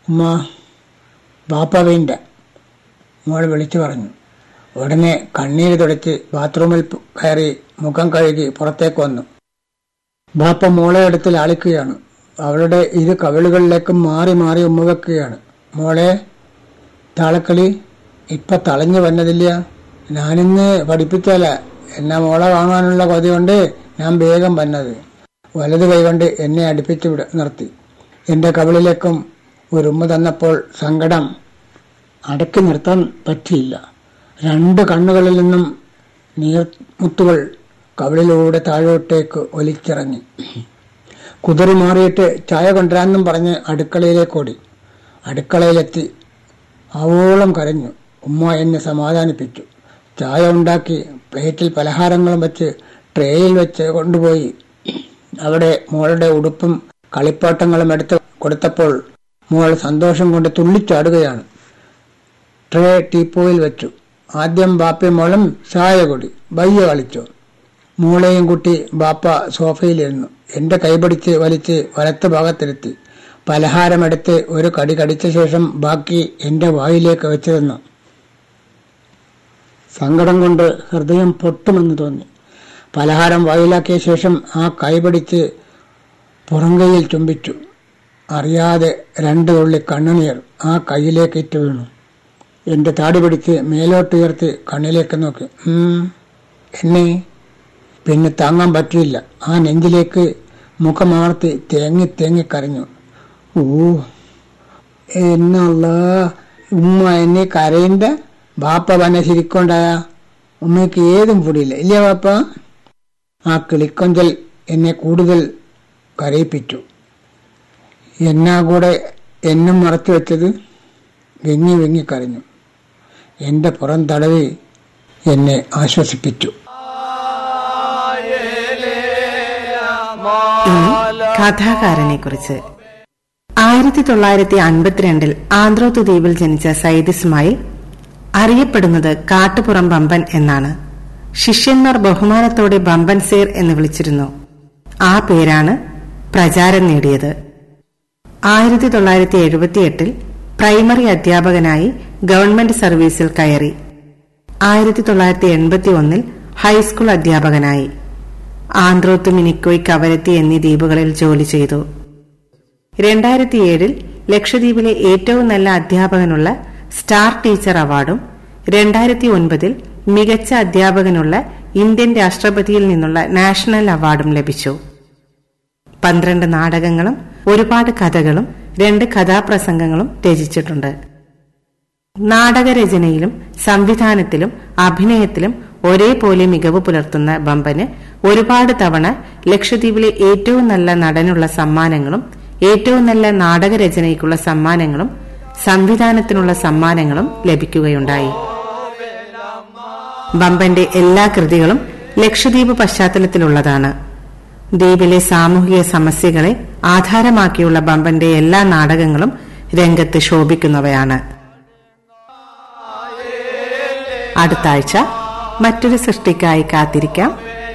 ഉമ്മ ബാപ്പ വേണ്ട മോൾ വിളിച്ചു പറഞ്ഞു ഉടനെ കണ്ണീര് തുടച്ച് ബാത്റൂമിൽ പ് കയറി മുഖം കഴുകി പുറത്തേക്ക് വന്നു ബാപ്പ മോളെ അടുത്ത് ലാളിക്കുകയാണ് അവളുടെ ഇരു കവിളുകളിലേക്കും മാറി മാറി ഉമ്മ വെക്കുകയാണ് മോളെ താളക്കളി ഇപ്പൊ തളഞ്ഞു വന്നതില്ല ഞാനിന്ന് പഠിപ്പിച്ചാല എന്നെ മോളെ കാണാനുള്ള കൊതി കൊണ്ട് ഞാൻ വേഗം വന്നത് വലത് കൈകൊണ്ട് എന്നെ അടുപ്പിച്ച് വിട നിർത്തി എന്റെ കവിളിലേക്കും ഒരു ഉമ്മ തന്നപ്പോൾ സങ്കടം അടക്കി നിർത്താൻ പറ്റിയില്ല രണ്ട് കണ്ണുകളിൽ നിന്നും നീർമുത്തുകൾ കവിളിലൂടെ താഴോട്ടേക്ക് ഒലിച്ചിറങ്ങി കുതിറി മാറിയിട്ട് ചായ കൊണ്ടുവരാമെന്നും പറഞ്ഞ് അടുക്കളയിലേക്ക് ഓടി അടുക്കളയിലെത്തി ആവോളം കരഞ്ഞു ഉമ്മ എന്നെ സമാധാനിപ്പിച്ചു ചായ ഉണ്ടാക്കി പ്ലേറ്റിൽ പലഹാരങ്ങളും വെച്ച് ട്രേയിൽ വെച്ച് കൊണ്ടുപോയി അവിടെ മോളുടെ ഉടുപ്പും കളിപ്പാട്ടങ്ങളും എടുത്ത് കൊടുത്തപ്പോൾ മോൾ സന്തോഷം കൊണ്ട് തുള്ളിച്ചാടുകയാണ് ട്രേ ടീപ്പോയിൽ വെച്ചു ആദ്യം ബാപ്പയും മോളും ചായ കൂടി ബയ്യ കളിച്ചു മോളെയും കുട്ടി ബാപ്പ സോഫയിലിരുന്നു എന്റെ കൈപിടിച്ച് വലിച്ച് വലത്ത് ഭാഗത്തിരുത്തി പലഹാരമെടുത്ത് ഒരു കടി കടിച്ച ശേഷം ബാക്കി എന്റെ വായിലേക്ക് വെച്ചു തന്നു സങ്കടം കൊണ്ട് ഹൃദയം പൊട്ടുമെന്ന് തോന്നി പലഹാരം വായിലാക്കിയ ശേഷം ആ കൈപിടിച്ച് പുറംകൈയിൽ ചുംബിച്ചു അറിയാതെ രണ്ട് തുള്ളി കണ്ണുനീർ ആ കൈയിലേക്ക് ഇറ്റ് വീണു എന്റെ താടി പിടിച്ച് മേലോട്ടുയർത്തി കണ്ണിലേക്ക് നോക്കി ഉം, എന്നെ പിന്നെ താങ്ങാൻ പറ്റിയില്ല ആ നെഞ്ചിലേക്ക് മുഖമാർത്തി തേങ്ങി തേങ്ങി കരഞ്ഞു ഓ എന്നല്ല ഉമ്മ എന്നെ കരയിണ്ട ബാപ്പ വന്നെ ശരിക്കൊണ്ടായ ഉമ്മയ്ക്ക് ഏതും പൊടിയില്ല ഇല്ലേ ബാപ്പ ആ കിളിക്കൊഞ്ചൽ എന്നെ കൂടുതൽ കരയിപ്പിച്ചു എന്നാ കൂടെ എന്നും മറച്ചു വെച്ചത് വിങ്ങി വിങ്ങി കരഞ്ഞു എന്റെ പുറം തടവി എന്നെ ആശ്വസിപ്പിച്ചു ഇനി കഥാകാരനെ കുറിച്ച് ആയിരത്തി തൊള്ളായിരത്തി അൻപത്തിരണ്ടിൽ ആന്ത്രോത്ത് ദ്വീപിൽ ജനിച്ച സയ്യിദ് ഇസ്മായിൽ അറിയപ്പെടുന്നത് കാട്ടുപുറം ബമ്പൻ എന്നാണ് ശിഷ്യന്മാർ ബഹുമാനത്തോടെ ബമ്പൻ സേർ എന്ന് വിളിച്ചിരുന്നു ആ പേരാണ് പ്രചാരം നേടിയത് ആയിരത്തി തൊള്ളായിരത്തി എഴുപത്തിയെട്ടിൽ പ്രൈമറി അധ്യാപകനായി ഗവൺമെന്റ് സർവീസിൽ കയറി ആയിരത്തി തൊള്ളായിരത്തി എൺപത്തി ഒന്നിൽ ഹൈസ്കൂൾ അധ്യാപകനായി ആന്ത്രോത്ത് മിനിക്കോയ് കവരത്തി എന്നീ ദ്വീപുകളിൽ ജോലി ചെയ്തു രണ്ടായിരത്തി ഏഴിൽ ലക്ഷദ്വീപിലെ ഏറ്റവും നല്ല അധ്യാപകനുള്ള സ്റ്റാർ ടീച്ചർ അവാർഡും രണ്ടായിരത്തി ഒൻപതിൽ മികച്ച അധ്യാപകനുള്ള ഇന്ത്യൻ രാഷ്ട്രപതിയിൽ നിന്നുള്ള നാഷണൽ അവാർഡും ലഭിച്ചു പന്ത്രണ്ട് നാടകങ്ങളും ഒരുപാട് കഥകളും രണ്ട് കഥാപ്രസംഗങ്ങളും രചിച്ചിട്ടുണ്ട് നാടകരചനയിലും സംവിധാനത്തിലും അഭിനയത്തിലും ഒരേപോലെ മികവ് പുലർത്തുന്ന ബമ്പന് ഒരുപാട് തവണ ലക്ഷദ്വീപിലെ ഏറ്റവും നല്ല നടനുള്ള സമ്മാനങ്ങളും ഏറ്റവും നല്ല നാടകരചനയ്ക്കുള്ള സമ്മാനങ്ങളും സംവിധാനത്തിനുള്ള സമ്മാനങ്ങളും ലഭിക്കുകയുണ്ടായി ബമ്പന്റെ എല്ലാ കൃതികളും ലക്ഷദ്വീപ് പശ്ചാത്തലത്തിലുള്ളതാണ് ദ്വീപിലെ സാമൂഹിക സമസ്യകളെ ആധാരമാക്കിയുള്ള ബമ്പന്റെ എല്ലാ നാടകങ്ങളും രംഗത്ത് ശോഭിക്കുന്നവയാണ് അടുത്ത ആഴ്ച മറ്റൊരു സൃഷ്ടിക്കായി കാത്തിരിക്കാം